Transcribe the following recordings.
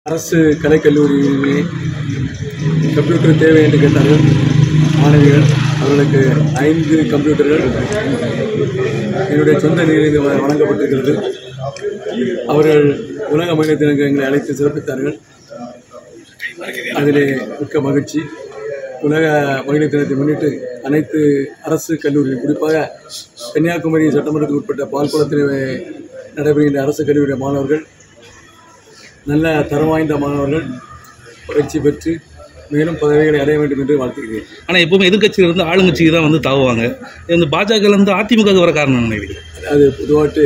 அரசு கலைக்கல்லூரியிலே கம்ப்யூட்டர் தேவை என்று கேட்டார்கள் மாணவிகள் அவர்களுக்கு ஐந்து கம்ப்யூட்டர்கள் என்னுடைய சொந்த நிலையில் இது வ- வழங்கப்பட்டிருக்கிறது அவர்கள் உலக மனித தினங்கள் எங்களை அழைத்து சிறப்பித்தார்கள் அதிலே மிக்க மகிழ்ச்சி உலக மகளிர் தினத்தை முன்னிட்டு அனைத்து அரசு கல்லூரிகள் குறிப்பாக கன்னியாகுமரி சட்டமன்றத்துக்கு உட்பட்ட பால்குளத்தில் நடைபெறுகின்ற அரசு கல்லூரி மாணவர்கள் நல்ல தரம் வாய்ந்த மாணவர்கள் பயிற்சி பெற்று மேலும் பதவிகளை அடைய வேண்டும் என்று வாழ்த்துகிறேன் ஆனால் எப்பவுமே எதிர்க்கட்சியில இருந்து ஆளுங்கட்சிக்கு தான் வந்து தாவுவாங்க இந்த பாஜக இருந்து அதிமுக வர காரணம் என்ன நினைக்கிறீங்க அது பொதுவாட்டு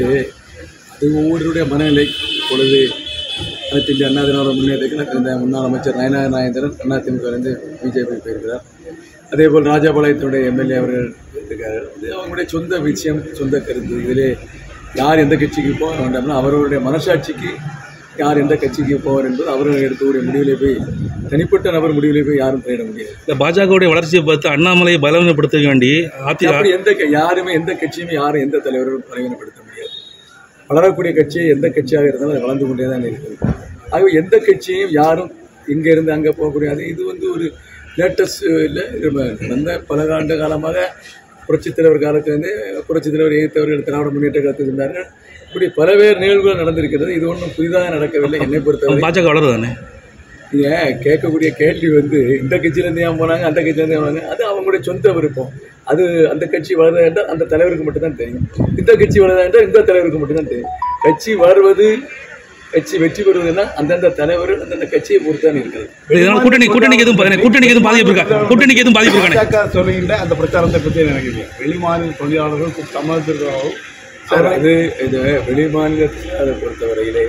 அது ஒவ்வொருடைய மனநிலை இப்பொழுது அனைத்து இந்திய அண்ணா திராவிட முன்னேற்ற கழகத்தில் இருந்த முன்னாள் அமைச்சர் நயனார் நாயந்திரன் அதிமுகவிலிருந்து பிஜேபி போயிருக்கிறார் அதேபோல் ராஜாபாளையத்தினுடைய எம்எல்ஏ அவர்கள் இருக்கார் இது அவங்களுடைய சொந்த விஷயம் சொந்த கருத்து இதிலே யார் எந்த கட்சிக்கு போக வேண்டாம்னா அவர்களுடைய மனசாட்சிக்கு யார் எந்த கட்சிக்கு போவார் என்பது அவர்கள் எடுக்கக்கூடிய முடிவிலே போய் தனிப்பட்ட நபர் முடிவிலே போய் யாரும் தலையிட முடியாது இந்த பாஜகவுடைய வளர்ச்சியை பார்த்து அண்ணாமலையை பலவீனப்படுத்த வேண்டி அதி அப்படி எந்த க- யாருமே எந்த கட்சியுமே யாரும் எந்த தலைவரும் பலவீனப்படுத்த முடியாது வளரக்கூடிய கட்சி எந்த கட்சியாக இருந்தாலும் அது வளர்ந்து கொண்டே தான் இருக்குது ஆகவே எந்த கட்சியையும் யாரும் இங்கே இருந்து அங்கே போகக்கூடாது இது வந்து ஒரு லேட்டஸ்ட் இல்லை கடந்த பல ஆண்டு காலமாக புரட்சித் தலைவர் காலத்திலிருந்து புரட்சித் தலைவர் எதிர்த்தவர்கள் திராவிட முன்னேற்ற கழகத்தில் இருந்தார்கள் இப்படி பல்வேறு நிகழ்வுகள் நடந்திருக்கிறது இது ஒன்றும் புதிதாக நடக்கவில்லை என்னை பொறுத்தவரை பாஜக வளருது தானே நீங்கள் கேட்கக்கூடிய கேள்வி வந்து இந்த கட்சியிலேருந்து ஏன் போனாங்க அந்த கட்சியிலேருந்து ஏன் போனாங்க அது அவங்களுடைய சொந்த விருப்பம் அது அந்த கட்சி வளருதா என்றால் அந்த தலைவருக்கு மட்டும்தான் தெரியும் இந்த கட்சி வளருதா என்றால் இந்த தலைவருக்கு மட்டும்தான் தெரியும் கட்சி வளர்வது கட்சி வெற்றி பெறுவதுன்னா அந்தந்த தலைவர் அந்தந்த கட்சியை பொறுத்து தான் இருக்கிறது இதனால கூட்டணி கூட்டணிக்கு எதுவும் பா- கூட்டணிக்கு எதுவும் பாதிப்பு இருக்கா கூட்டணிக்கு எதுவும் பாதிப்பு இருக்கானே பாஜக சொல்லுகின்ற அந்த பிரச்சாரத்தை பற்றி நினைக்கிறீங்க வெளிமாநில தொழிலாளர்கள் தமிழகத்திற்காகவும் சார் அது இது வெளி மாநிலத்தை பொறுத்தவரையிலே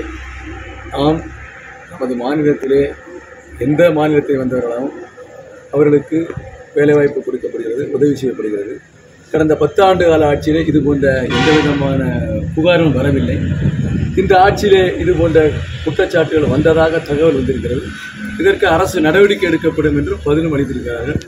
நாம் நமது மாநிலத்திலே எந்த மாநிலத்தை வந்தவர்களாகவும் அவர்களுக்கு வேலைவாய்ப்பு கொடுக்கப்படுகிறது உதவி செய்யப்படுகிறது கடந்த பத்தாண்டு கால ஆட்சியிலே இது போன்ற எந்த விதமான புகாரும் வரவில்லை இந்த ஆட்சியிலே இது போன்ற குற்றச்சாட்டுகள் வந்ததாக தகவல் வந்திருக்கிறது இதற்கு அரசு நடவடிக்கை எடுக்கப்படும் என்றும் பதிலும் அளித்திருக்கிறார்கள்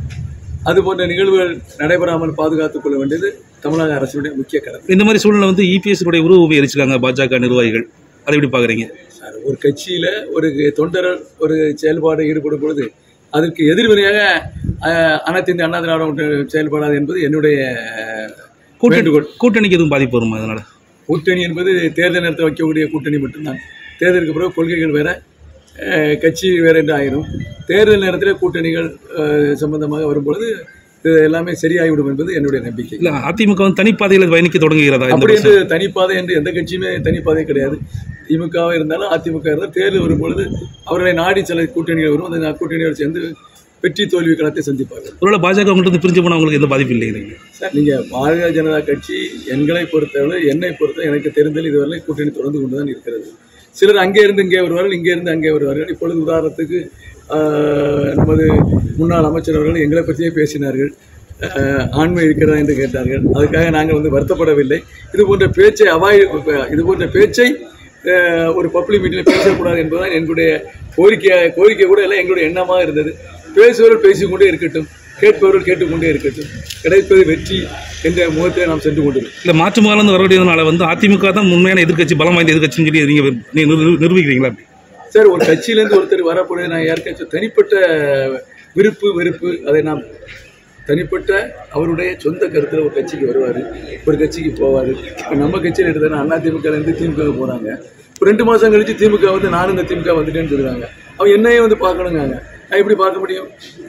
அது போன்ற நிகழ்வுகள் நடைபெறாமல் பாதுகாத்துக் கொள்ள வேண்டியது தமிழக அரசுடைய முக்கிய கடமை இந்த மாதிரி சூழ்நிலை வந்து இபிஎஸ் உடைய உருவ எரிச்சிருக்காங்க பாஜக நிர்வாகிகள் அதை எப்படி பார்க்குறீங்க சார் ஒரு கட்சியில் ஒரு தொண்டர்கள் ஒரு செயல்பாடு ஈடுபடும் பொழுது அதற்கு எதிர்வினையாக அஹ், அனைத்து இந்திய அண்ணா திராவிட முன்னேற்ற செயல்படாது என்பது என்னுடைய கூட்டணி வேண்டுகோள். கூட்டணிக்கு எதுவும் பாதிப்பு வருமா அதனால கூட்டணி என்பது தேர்தல் நேரத்தில் வைக்கக்கூடிய கூட்டணி மட்டும்தான் தேர்தலுக்கு பிறகு கொள்கைகள் வேற அஹ், கட்சி வேற என்று ஆயிரும் தேர்தல் நேரத்தில் கூட்டணிகள் அஹ், சம்பந்தமாக வரும்பொழுது இது எல்லாமே சரியாகிவிடும் என்பது என்னுடைய நம்பிக்கை இல்ல அதிமுக வந்து தனிப்பாதையில் பயணிக்க தொடங்குகிறதா இந்த அப்படி வருஷம்? என்று தனிப்பாதை என்று எந்த கட்சியுமே தனிப்பாதை கிடையாது திமுகவாக இருந்தாலும் அதிமுக இருந்தாலும் தேர்தல் வரும்பொழுது அவர்களை நாடி சில கூட்டணிகள் வரும் அந்த கூட்டணியோடு சேர்ந்து வெற்றி தோல்வி களத்தை சந்திப்பார்கள் ஒருவேளை பாஜக உங்கள்கிட்ட இருந்து பிரிஞ்சு போனால் உங்களுக்கு எந்த பாதிப்பு இல்லைங்க சார் நீங்கள் பாரதிய ஜனதா கட்சி எங்களை பொறுத்தவரை என்னை பொறுத்த எனக்கு தெரிந்தல் இதுவரை கூட்டணி தொடர்ந்து கொண்டு தான் இருக்கிறது சிலர் அங்கே இருந்து இங்கே வருவார்கள் இங்கே இருந்து அங்கே வருவார்கள் இப்பொழுது உதாரணத்துக்கு ஆஹ், நமது முன்னாள் அமைச்சர் அவர்கள் எங்களை பற்றியே பேசினார்கள் ஆஹ், ஆண்மை இருக்கிறதா என்று கேட்டார்கள் அதுக்காக நாங்கள் வந்து வருத்தப்படவில்லை இது போன்ற பேச்சை அவாய்ட் இது போன்ற பேச்சை ஆஹ், ஒரு பப்ளிக் மீட்டிங்கில் பேசக்கூடாது என்பதுதான் எங்களுடைய கோரிக்கை கோரிக்கை கூட எல்லாம் எங்களுடைய எண்ணமாக இருந்தது பேசுபவர்கள் பேசிக்கொண்டே இருக்கட்டும் கேட்பவர்கள் கேட்டுக்கொண்டே இருக்கட்டும் கிடைப்பது வெற்றி என்ற முகத்தை நாம் சென்று கொண்டிருக்கிறோம் இல்லை மாற்று மாநிலம் வரக்கூடியதுனால வந்து அதிமுக தான் உண்மையான எதிர்க்கட்சி பலம் வாய்ந்த எதிர்க்கட்சின்னு சொல்லி நீங்கள் நிரு- நிரூபிக்கிறீங்களா அப்படி சார் ஒரு கட்சியிலேருந்து ஒருத்தர் வரக்கூடிய நான் யாருக்காச்சும் தனிப்பட்ட விருப்பு வெறுப்பு அதை நாம் தனிப்பட்ட அவருடைய சொந்த கருத்தில் ஒரு கட்சிக்கு வருவார் ஒரு கட்சிக்கு போவார் இப்போ நம்ம கட்சியில் எடுத்தா அதிமுகலேருந்து திமுக போகிறாங்க ஒரு ரெண்டு மாதம் கழிச்சு திமுக வந்து நானும் இந்த திமுக வந்துட்டேன்னு சொல்லுவாங்க அவன் என்னையே வந்து பார்க்கணுங்க நான் எப்படி பார்க்க முடியும்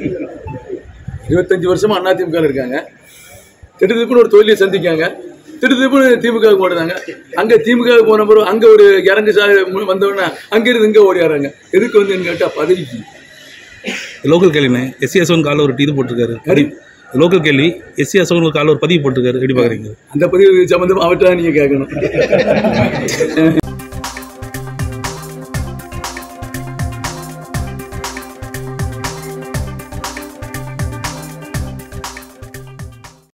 இருபத்தஞ்சு வருஷமா அதிமுக இருக்காங்க திடீர்னு ஒரு தொழிலை சந்திக்காங்க திடீர்னு திமுக ஓடுறாங்க அங்க திமுக போன பிறகு அங்க ஒரு இறங்கு சா வந்தோடனே அங்க இருந்து இங்க ஓடியாராங்க எதுக்கு வந்து கேட்டா பதவிக்கு லோக்கல் கேள்விண்ணே எஸ்சி அசோகன் காலில் ஒரு இது போட்டிருக்காரு பதிவு லோக்கல் கேள்வி எஸ்சி அசோகன் ஒரு காலில் ஒரு பதிவு போட்டிருக்காரு எப்படி பார்க்குறீங்க அந்த பதிவு சம்பந்தமா அவர்கிட்ட தான் நீங்க கேட்கணும்